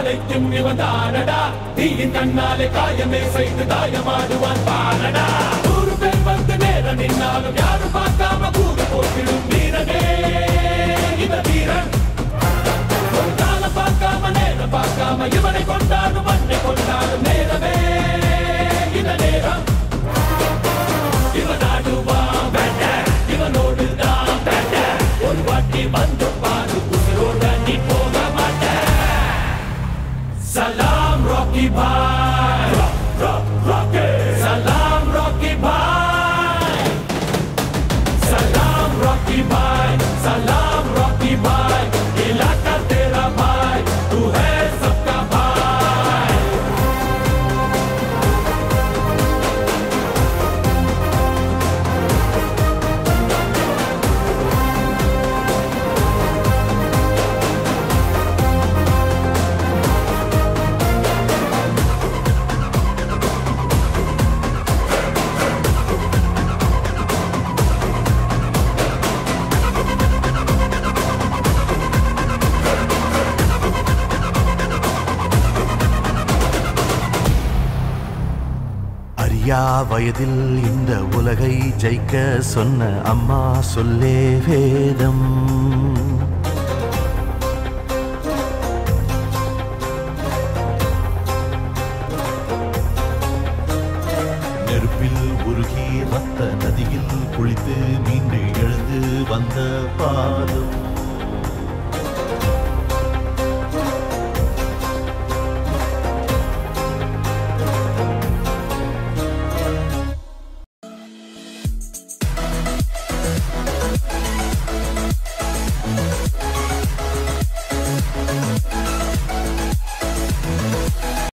அனைத்தும் இவன் தானடா தீயின் கண்ணாலே காயமே செய்து தாயமாடுவான் பாரடா நூறு பேர் வந்து நேர நின்னாலும் யாரும் பார்க்காம கூட போட்டிடும் வீரனே இந்த வீரன் ஒரு காலம் பார்க்காம நேரம் பார்க்காம இவனை கொண்டாடும் மண்ணை கொண்டாடும் நேரமே இந்த நேரம் இவன் ஆடுவான் வேண்ட இவனோடு தான் வேண்ட ஒரு வாட்டி வந்து பாரு உயிரோட நீ போக மாட்ட சலாம் ராக்கி பாய் ராக்கி சலாம் ராக்கி பாய் सलाम रॉकी भाई सलाम रॉकी भाई इलाका तेरा भाई तू है सबका भाई அறியா வயதில் இந்த உலகை ஜெயிக்க சொன்ன அம்மா சொல்லே வேதம் நெருப்பில் உருகி ரத்த நதியில் குளித்து மீண்டு எழுந்து வந்த பாதம்